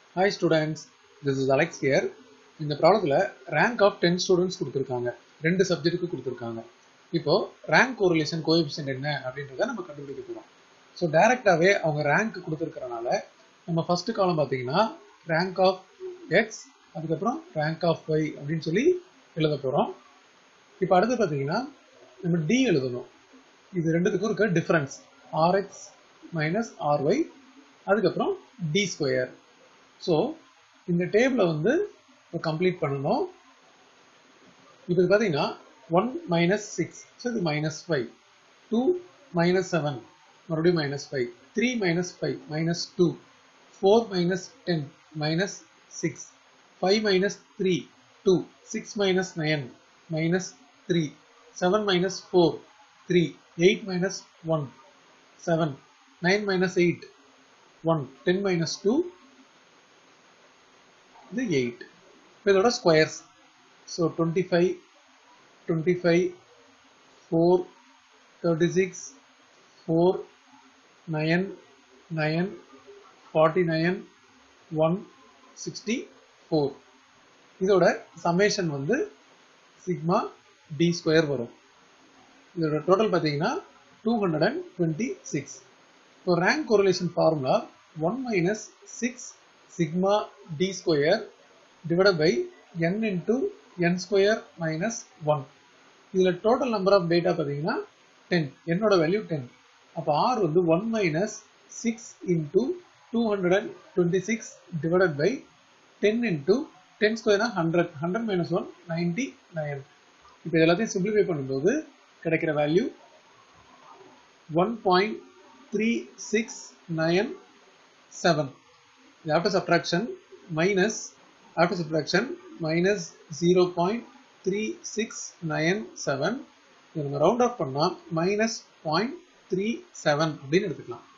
hi students this is Alex here இந்த ப்ராப்ளத்தில் rank of ten students கொடுத்துருக்காங்க ரெண்டு சப்ஜெக்ட்டுக்கு கொடுத்துருக்காங்க இப்போ ரேங்க் கோரிலேஷன் கோஎஃபிஷியன்ட் என்ன அப்படின்றத நம்ம கண்டுபிடிக்க போகிறோம் ஸோ டைரெக்டாகவே அவங்க ரேங்க் கொடுத்துருக்கறனால நம்ம ஃபர்ஸ்ட் காலம் பார்த்தீங்கன்னா ரேங்க் ஆஃப் எக்ஸ் அதுக்கப்புறம் ரேங்க் ஆஃப் ஒய் அப்படின்னு சொல்லி எழுத போகிறோம் இப்போ அடுத்து பார்த்தீங்கன்னா நம்ம டி எழுதணும் இது ரெண்டுத்துக்கும் இருக்க டிஃப்ரென்ஸ் ஆர்எக்ஸ் மைனஸ் ஆர்ஒய் அதுக்கப்புறம் டி ஸ்கொயர் ஸோ இந்த டேபிளை வந்து கம்ப்ளீட் பண்ணணும் இப்போ இது பார்த்தீங்கன்னா ஒன் மைனஸ் சிக்ஸ் ஸோ இது minus five two minus seven மறுபடியும் minus five three minus five minus two four minus ten minus six five minus three two six minus nine minus three seven minus four three eight minus one seven nine minus eight one ten minus two இது eight இதோட squares so twenty five twenty five four thirty six four nine nine forty nine one sixty four இதோட summation வந்து sigma D square வரும் இதோட total பார்த்தீங்கன்னா two hundred and twenty six இப்போ rank correlation formula one minus six sigma D square divide by N into N square minus one இதில் total number of data பார்த்தீங்கன்னா ten என்னோட value ten அப்போ R வந்து one minus six into two hundred and twenty six divided by ten into ten ஸ்கொயர்னா hundred hundred minus one ninety nine இப்போ எல்லாத்தையும் simplify பண்ணும்போது கிடைக்கிற value one point three six nine seven after subtraction minus after subtraction minus 0.3697 இது நம்ம round off பண்ணா minus point three seven அப்படின்னு எடுத்துக்கலாம்